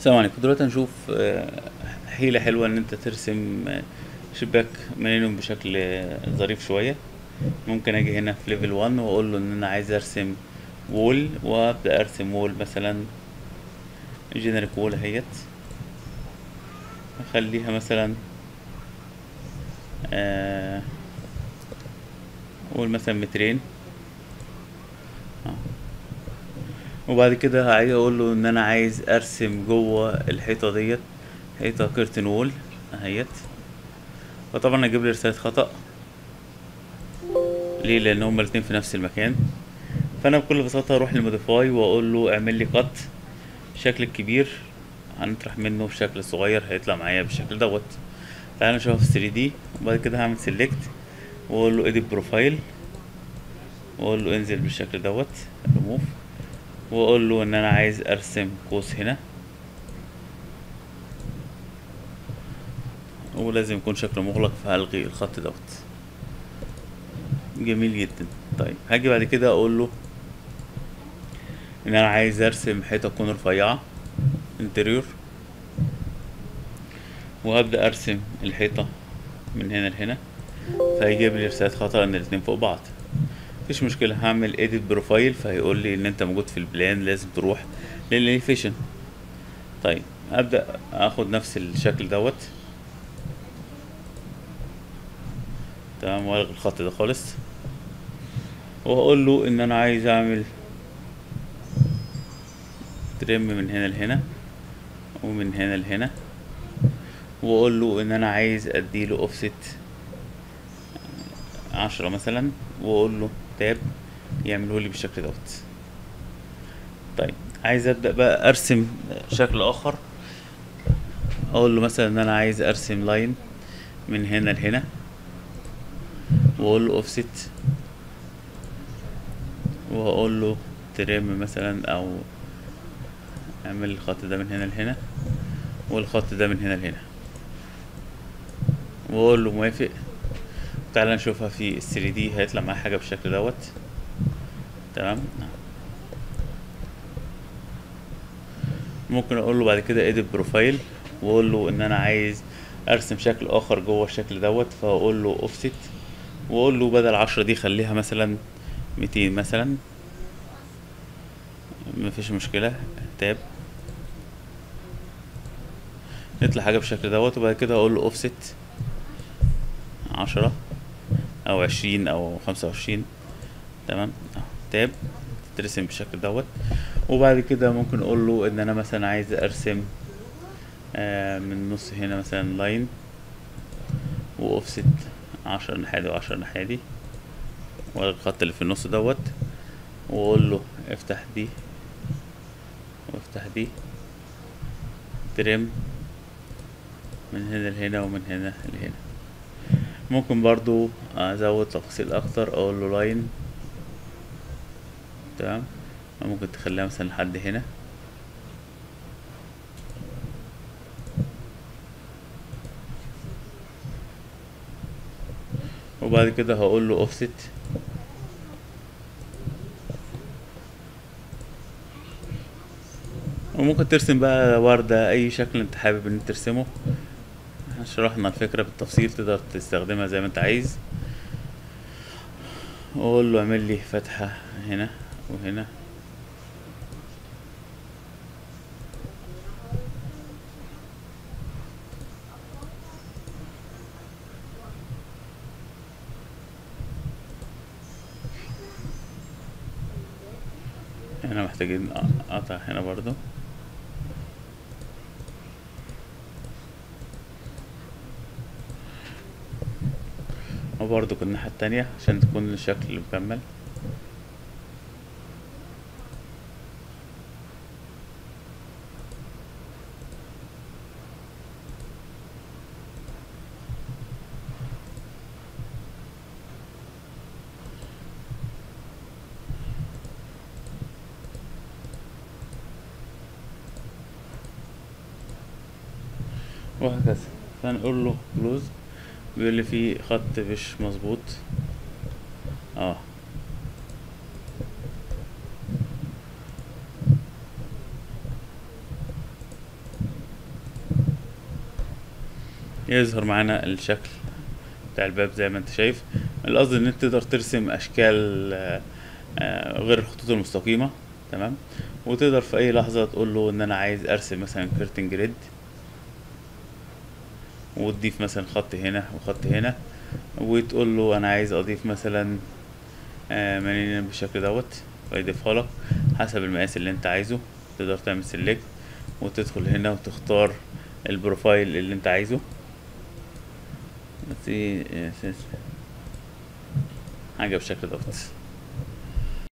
السلام عليكم دلوقتي هنشوف آه، حيلة حلوة ان انت ترسم آه، شباك منينهم بشكل آه، ظريف شوية ممكن اجي هنا في ليفل 1 واقول له ان انا عايز ارسم وول وابدا ارسم وول مثلا جينيريك وول اهيت اخليها مثلا آه قول مثلا مترين آه. وبعد كده هاجي اقول له ان انا عايز ارسم جوه الحيطه ديت حيطه كيرتن وول اهيت فطبعا هجيب لي رساله خطا ليه لان هما الاتنين في نفس المكان فانا بكل بساطه اروح للموديفاي واقول له اعمل لي قط الشكل الكبير هنطرح منه الشكل الصغير هيطلع معايا بالشكل دوت تعالى نشوفها في 3 دي وبعد كده هعمل سيلكت واقول له edit بروفايل واقول له انزل بالشكل دوت ريموف واقول له ان انا عايز ارسم قوس هنا ولازم يكون شكله مغلق فهلغي الخط دوت جميل جدا طيب هاجي بعد كده اقول له ان انا عايز ارسم حيطه تكون رفيعه انتريور وهبدا ارسم الحيطه من هنا لهنا فهيجيب لي رسالة خطأ ان الاتنين فوق بعض مفيش مشكلة هعمل edit بروفايل فهيقول لي ان انت موجود في البلان لازم تروح للإليفيشن طيب هبدأ اخد نفس الشكل دوت تمام والغي الخط ده خالص وهقول له ان انا عايز اعمل ترم من هنا لهنا ومن هنا لهنا واقول له ان انا عايز اديله اوفست عشرة مثلا واقول له تاب يعمله لي بالشكل دوت طيب عايز ابدا بقى ارسم شكل اخر اقول له مثلا ان انا عايز ارسم لاين من هنا لهنا واقول له اوفست وهقول له ترم مثلا او اعمل الخط ده من هنا لهنا والخط ده من هنا لهنا واقول له موافق تعالى نشوفها في ال 3 دي هيطلع معايا حاجه بالشكل دوت تمام ممكن اقول له بعد كده edit بروفايل واقول له ان انا عايز ارسم شكل اخر جوه الشكل دوت فاقول له اوفست واقول له بدل عشرة دي خليها مثلا ميتين مثلا مفيش مشكلة تاب يطلع حاجة بالشكل دوت وبعد كده اقول له اوفست عشرة او عشرين او خمسة وعشرين تمام أهو، تاب ترسم بالشكل دوت وبعد كده ممكن اقول له ان انا مثلا عايز ارسم آه من النص هنا مثلا لاين واوفست عشرة الناحية دي وعشرة الناحية دي والغي الخط اللي في النص دوت واقول له افتح دي وافتح دي ترم من هنا لهنا ومن هنا لهنا ممكن برضو ازود تفاصيل اكتر اقول له لاين تمام ممكن تخليها مثلا لحد هنا وبعد كده هقول له اوفست وممكن ترسم بقى وردة اي شكل انت حابب ان انت ترسمه احنا شرحنا الفكرة بالتفصيل تقدر تستخدمها زي ما انت عايز واقول له اعمل لي فتحة هنا وهنا هنا محتاجين قطع هنا برضو وبرضو كل الناحية التانية عشان تكون الشكل مكمل وهكذا فنقول له كلوز بيقول لي في خط مش مظبوط اه يظهر معانا الشكل بتاع الباب زي ما انت شايف القصد ان انت تقدر ترسم اشكال آه، آه، غير الخطوط المستقيمة تمام وتقدر في اي لحظة تقول له ان انا عايز ارسم مثلا كيرتن جريد وتضيف مثلا خط هنا وخط هنا وتقول له انا عايز اضيف مثلا آه، منين بالشكل دوت فيضيفها لك حسب المقاس اللي انت عايزه تقدر تعمل سيلكت وتدخل هنا وتختار البروفايل اللي انت عايزه بس ايه- إيه- حاجة بالشكل دوت